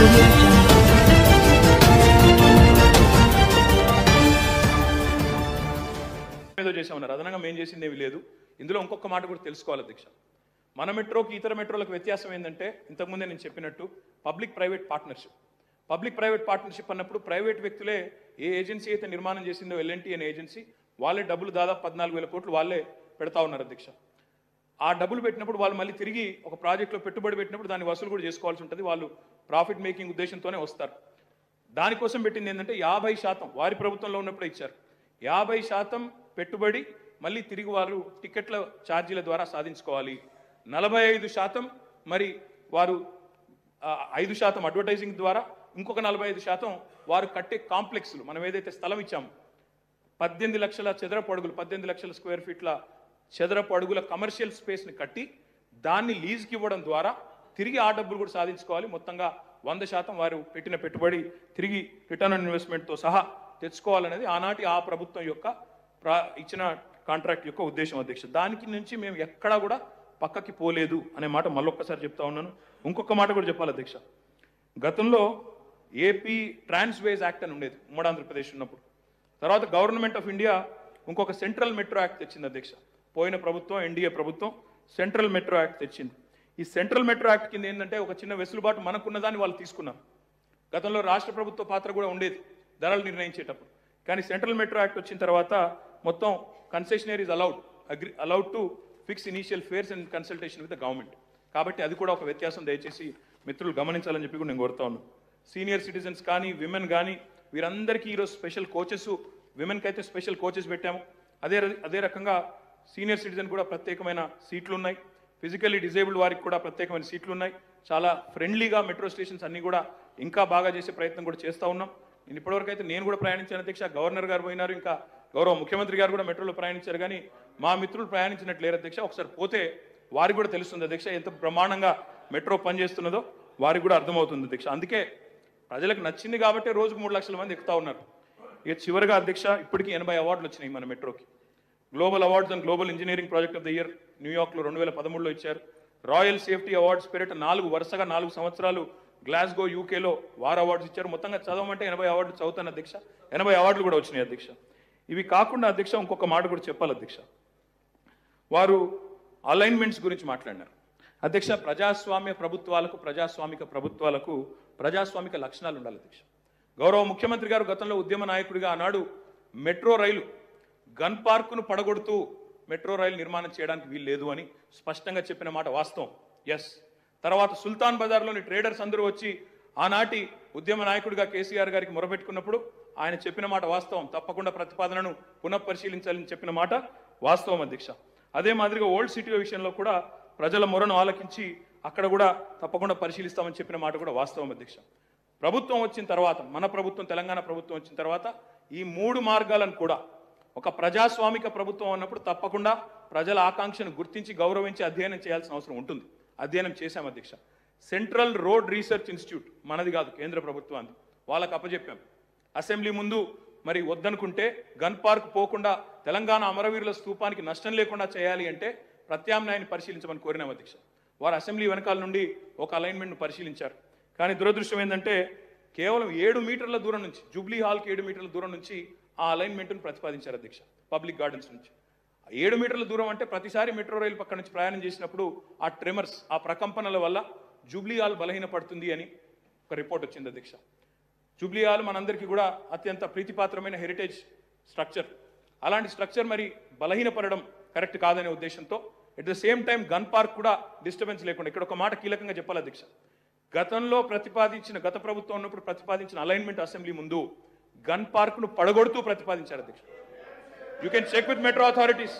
audio jungle. ఏదో చేసామన్నారు అదనంగా మేము చేసింది ఏమీ లేదు ఇందులో ఇంకొక మాట కూడా తెలుసుకోవాలి అధ్యక్ష మన మెట్రోకి ఇతర మెట్రోలకు వ్యత్యాసం ఏంటంటే ఇంతకుముందే నేను చెప్పినట్టు public private partnership public private partnership అన్నప్పుడు ప్రైవేట్ వ్యక్తులే ఏ ఏజెన్సీ అయితే నిర్మాణం చేసిందో ఎల్ఎన్టీ అనే ఏజెన్సీ వాళ్ళే డబ్బులు దాదాపు పద్నాలుగు వేల కోట్లు వాళ్ళే పెడతా ఉన్నారు అధ్యక్ష ఆ డబ్బులు పెట్టినప్పుడు వాళ్ళు మళ్ళీ తిరిగి ఒక ప్రాజెక్టులో పెట్టుబడి పెట్టినప్పుడు దాన్ని వసూలు కూడా చేసుకోవాల్సి ఉంటుంది వాళ్ళు ప్రాఫిట్ మేకింగ్ ఉద్దేశంతోనే వస్తారు దానికోసం పెట్టింది ఏంటంటే యాభై శాతం వారి ప్రభుత్వంలో ఉన్నప్పుడే ఇచ్చారు యాభై శాతం పెట్టుబడి మళ్ళీ తిరిగి వారు టికెట్ల ఛార్జీల ద్వారా సాధించుకోవాలి నలభై ఐదు శాతం మరి వారు ఆ, ఐదు శాతం అడ్వర్టైజింగ్ ద్వారా ఇంకొక నలభై ఐదు శాతం వారు కట్టే కాంప్లెక్స్లు మనం ఏదైతే స్థలం ఇచ్చామో పద్దెనిమిది లక్షల చదరపు అడుగులు పద్దెనిమిది లక్షల స్క్వేర్ ఫీట్ల చదరపు అడుగుల కమర్షియల్ స్పేస్ని కట్టి దాన్ని లీజ్కి ఇవ్వడం ద్వారా తిరిగి ఆ డబ్బులు కూడా సాధించుకోవాలి మొత్తంగా వంద శాతం వారు పెట్టిన పెట్టుబడి తిరిగి రిటర్న్ ఆన్ ఇన్వెస్ట్మెంట్తో సహా తెచ్చుకోవాలనేది ఆనాటి ఆ ప్రభుత్వం యొక్క ప్రా ఇచ్చిన కాంట్రాక్ట్ యొక్క ఉద్దేశం అధ్యక్ష దానికి నుంచి మేము ఎక్కడా కూడా పక్కకి పోలేదు అనే మాట మళ్ళొక్కసారి చెప్తా ఉన్నాను ఇంకొక మాట కూడా చెప్పాలి అధ్యక్ష గతంలో ఏపీ ట్రాన్స్వేజ్ యాక్ట్ అని ఉండేది ఉమ్మడి ఆంధ్రప్రదేశ్ ఉన్నప్పుడు తర్వాత గవర్నమెంట్ ఆఫ్ ఇండియా ఇంకొక సెంట్రల్ మెట్రో యాక్ట్ తెచ్చింది అధ్యక్ష పోయిన ప్రభుత్వం ఎన్డీఏ ప్రభుత్వం సెంట్రల్ మెట్రో యాక్ట్ తెచ్చింది ఈ సెంట్రల్ మెట్రో యాక్ట్ కింద ఏంటంటే ఒక చిన్న వెసులుబాటు మనకున్నదాన్ని వాళ్ళు తీసుకున్నారు గతంలో రాష్ట్ర ప్రభుత్వ పాత్ర కూడా ఉండేది ధరలు నిర్ణయించేటప్పుడు కానీ సెంట్రల్ మెట్రో యాక్ట్ వచ్చిన తర్వాత మొత్తం concessionaires allowed agree allowed to fix initial fares and consultation with the government కాబట్టి అది కూడా ఒక వ్యత్యాసం దయచేసి మిత్రులు గమనించాలని చెప్పి కూడా నేను కోరుతా ఉన్నాను సీనియర్ సిటిజన్స్ కానీ విమెన్ కానీ వీరందరికీ ఈరోజు స్పెషల్ కోచెస్ విమెన్కి అయితే స్పెషల్ కోచెస్ పెట్టాము అదే ర- అదే రకంగా సీనియర్ సిటిజన్ కూడా ప్రత్యేకమైన సీట్లు ఉన్నాయి ఫిజికల్లీ డిజేబుల్డ్ వారికి కూడా ప్రత్యేకమైన సీట్లు ఉన్నాయి చాలా ఫ్రెండ్లీగా మెట్రో స్టేషన్స్ అన్ని కూడా ఇంకా బాగా చేసే ప్రయత్నం కూడా చేస్తూ ఉన్నాం నేను ఇప్పటివరకు అయితే నేను కూడా ప్రయాణించాను అధ్యక్ష గవర్నర్ గారు పోయినారు ఇంకా గౌరవ ముఖ్యమంత్రి గారు కూడా మెట్రోలో ప్రయాణించారు కానీ మా మిత్రులు ప్రయాణించినట్లు లేరు అధ్యక్ష ఒకసారి పోతే వారికి కూడా తెలుస్తుంది అధ్యక్ష ఎంత బ్రహ్మాండంగా మెట్రో పనిచేస్తున్నదో వారికి కూడా అర్థమవుతుంది అధ్యక్ష అందుకే ప్రజలకు నచ్చింది కాబట్టి రోజుకు మూడు లక్షల మంది ఎక్కుతా ఉన్నారు ఇక చివరిగా అధ్యక్ష ఇప్పటికీ ఎనభై అవార్డులు వచ్చినాయి మన మెట్రోకి global awards and global engineering project of the year న్యూయార్క్లో రెండు వేల పదమూడులో ఇచ్చారు రాయల్ సేఫ్టీ అవార్డ్స్ పేరిట నాలుగు వరుసగా నాలుగు సంవత్సరాలు గ్లాస్గో యూకేలో వార్ అవార్డ్స్ ఇచ్చారు మొత్తంగా చదవమంటే ఎనభై అవార్డులు చదువుతాను అధ్యక్ష ఎనభై అవార్డులు కూడా వచ్చినాయి అధ్యక్ష ఇవి కాకుండా అధ్యక్ష ఇంకొక మాట కూడా చెప్పాలి అధ్యక్ష వారు అలైన్మెంట్స్ గురించి మాట్లాడినారు అధ్యక్ష ప్రజాస్వామ్య ప్రభుత్వాలకు ప్రజాస్వామిక ప్రభుత్వాలకు ప్రజాస్వామిక లక్షణాలు ఉండాలి అధ్యక్ష గౌరవ ముఖ్యమంత్రి గారు గతంలో ఉద్యమ నాయకుడిగా ఆనాడు మెట్రో రైలు గన్ పార్కును పడగొడుతూ మెట్రో రైలు నిర్మాణం చేయడానికి వీలు లేదు అని స్పష్టంగా చెప్పిన మాట వాస్తవం ఎస్ తర్వాత సుల్తాన్ బజార్లోని ట్రేడర్స్ అందరూ వచ్చి ఆనాటి ఉద్యమ నాయకుడిగా కేసీఆర్ గారికి మొరపెట్టుకున్నప్పుడు ఆయన చెప్పిన మాట వాస్తవం తప్పకుండా ప్రతిపాదనను పునఃపరిశీలించాలని చెప్పిన మాట వాస్తవం అధ్యక్ష అదే మాదిరిగా ఓల్డ్ సిటీ విషయంలో కూడా ప్రజల మొరను ఆలకించి అక్కడ కూడా తప్పకుండా పరిశీలిస్తామని చెప్పిన మాట కూడా వాస్తవం అధ్యక్ష ప్రభుత్వం వచ్చిన తర్వాత మన ప్రభుత్వం తెలంగాణ ప్రభుత్వం వచ్చిన తర్వాత ఈ మూడు మార్గాలను కూడా ఒక ప్రజాస్వామిక ప్రభుత్వం అన్నప్పుడు తప్పకుండా ప్రజల ఆకాంక్షను గుర్తించి గౌరవించి అధ్యయనం చేయాల్సిన అవసరం ఉంటుంది అధ్యయనం చేశాం అధ్యక్ష సెంట్రల్ రోడ్ రీసెర్చ్ ఇన్స్టిట్యూట్ మనది కాదు కేంద్ర ప్రభుత్వాన్ని వాళ్ళకి అప్పచెప్పాం అసెంబ్లీ ముందు మరి వద్దనుకుంటే గన్ పార్క్ పోకుండా తెలంగాణ అమరవీరుల స్తూపానికి నష్టం లేకుండా చేయాలి అంటే ప్రత్యామ్నాయాన్ని పరిశీలించమని కోరినాం అధ్యక్ష వారు అసెంబ్లీ వెనకాల నుండి ఒక అలైన్మెంట్ను పరిశీలించారు కానీ దురదృష్టం ఏంటంటే కేవలం ఏడు మీటర్ల దూరం నుంచి జూబ్లీ హాల్కి ఏడు మీటర్ల దూరం నుంచి ఆ అలైన్మెంట్ను ప్రతిపాదించారు అధ్యక్ష పబ్లిక్ గార్డెన్స్ నుంచి ఆ ఏడు మీటర్ల దూరం అంటే ప్రతిసారి మెట్రో రైలు పక్క నుంచి ప్రయాణం చేసినప్పుడు ఆ ట్రెమర్స్ ఆ ప్రకంపనల వల్ల జూబ్లీ హాల్ బలహీనపడుతుంది అని ఒక రిపోర్ట్ వచ్చింది అధ్యక్ష జూబ్లీ హాల్ మనందరికీ కూడా అత్యంత ప్రీతిపాత్రమైన హెరిటేజ్ స్ట్రక్చర్ అలాంటి స్ట్రక్చర్ మరి బలహీనపడడం కరెక్ట్ కాదనే ఉద్దేశంతో at the same time gun park కూడా డిస్టర్బెన్స్ లేకుండా ఇక్కడ ఒక మాట కీలకంగా చెప్పాలి అధ్యక్ష గతంలో ప్రతిపాదించిన గత ప్రభుత్వం ఉన్నప్పుడు ప్రతిపాదించిన అలైన్మెంట్ అసెంబ్లీ ముందు గన్ పార్క్ను పడగొడుతూ ప్రతిపాదించారు అధ్యక్ష you can check with metro authorities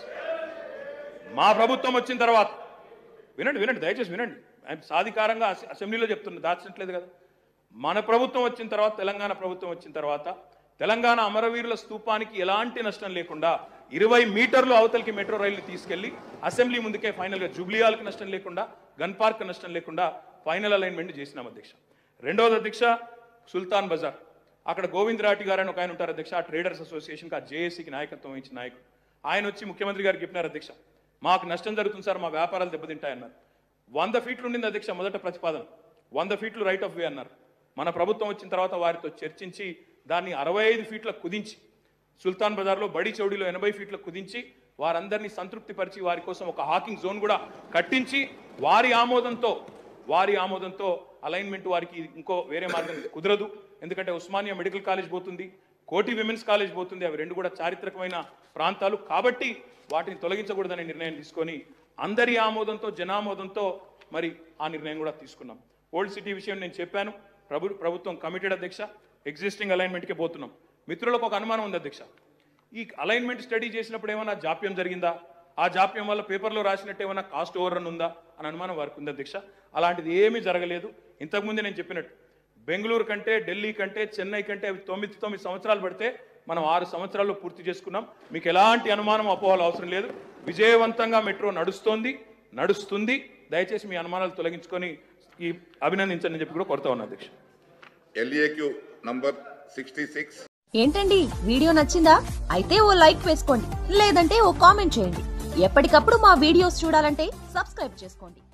మా ప్రభుత్వం వచ్చిన తర్వాత వినండి వినండి దయచేసి వినండి ఆయన సాధికారంగా అసె- అసెంబ్లీలో చెప్తున్నా దాచట్లేదు కదా మన ప్రభుత్వం వచ్చిన తర్వాత తెలంగాణ ప్రభుత్వం వచ్చిన తర్వాత తెలంగాణ అమరవీరుల స్తూపానికి ఎలాంటి నష్టం లేకుండా ఇరవై మీటర్లు అవతలికి మెట్రో రైలు తీసుకెళ్లి అసెంబ్లీ ముందుకే ఫైనల్గా జూబ్లీయాలకు నష్టం లేకుండా గన్ పార్క్ నష్టం లేకుండా ఫైనల్ అలైన్మెంట్ చేసినాం అధ్యక్ష రెండవది అధ్యక్ష సుల్తాన్ బజార్ అక్కడ గోవింద్ రాటి గారు అని ఒక ఆయన ఉంటారు అధ్యక్ష ఆ ట్రేడర్స్ అసోసియేషన్కి ఆ జేఏసీకి నాయకత్వం వహించిన నాయకుడు ఆయన వచ్చి ముఖ్యమంత్రి గారికి చెప్పినారు అధ్యక్ష మాకు నష్టం జరుగుతుంది సార్ మా వ్యాపారాలు దెబ్బతింటాయన్నారు వంద ఫీట్లు ఉండింది అధ్యక్ష మొదట ప్రతిపాదన వంద ఫీట్లు రైట్ ఆఫ్ వే అన్నారు మన ప్రభుత్వం వచ్చిన తర్వాత వారితో చర్చించి దాన్ని అరవై ఐదు ఫీట్లకు కుదించి సుల్తాన్ బజార్లో బడి చౌడీలో ఎనభై ఫీట్లకు కుదించి వారందరినీ సంతృప్తిపరిచి వారి కోసం ఒక హాకింగ్ జోన్ కూడా కట్టించి వారి ఆమోదంతో వారి ఆమోదంతో అలైన్మెంట్ వారికి ఇంకో వేరే మార్గం కుదరదు ఎందుకంటే ఉస్మానియా మెడికల్ కాలేజ్ పోతుంది కోటి విమెన్స్ కాలేజ్ పోతుంది అవి రెండు కూడా చారిత్రకమైన ప్రాంతాలు కాబట్టి వాటిని తొలగించకూడదనే నిర్ణయం తీసుకొని అందరి ఆమోదంతో జనామోదంతో మరి ఆ నిర్ణయం కూడా తీసుకున్నాం ఓల్డ్ సిటీ విషయం నేను చెప్పాను ప్రభు ప్రభుత్వం కమిటెడ్ అధ్యక్ష ఎగ్జిస్టింగ్ అలైన్మెంట్కే పోతున్నాం మిత్రులకు ఒక అనుమానం ఉంది అధ్యక్ష ఈ అలైన్మెంట్ స్టడీ చేసినప్పుడు ఏమైనా జాప్యం జరిగిందా ఆ జాప్యం వల్ల పేపర్లో రాసినట్టు ఏమైనా కాస్ట్ ఓవర్ రన్ ఉందా అని అనుమానం వారికి ఉంది అధ్యక్ష అలాంటిది ఏమీ జరగలేదు ఇంతకుముందే నేను చెప్పినట్టు బెంగళూరు కంటే ఢిల్లీ కంటే చెన్నై కంటే అవి తొమ్మిది తొమ్మిది సంవత్సరాలు పడితే మనం ఆరు సంవత్సరాల్లో పూర్తి చేసుకున్నాం మీకు ఎలాంటి అనుమానం అపోహలు అవసరం లేదు విజయవంతంగా మెట్రో నడుస్తోంది నడుస్తుంది దయచేసి మీ అనుమానాలు తొలగించుకొని ఈ అభినందించని చెప్పి కూడా కొడతా ఉన్నా అధ్యక్ష ఎల్ఏక్యూ నంబర్ సిక్స్టీ సిక్స్ ఏంటండి వీడియో నచ్చిందా అయితే ఓ లైక్ వేసుకోండి లేదంటే ఓ కామెంట్ చేయండి ఎప్పటికప్పుడు మా వీడియోస్ చూడాలంటే సబ్స్క్రైబ్ చేసుకోండి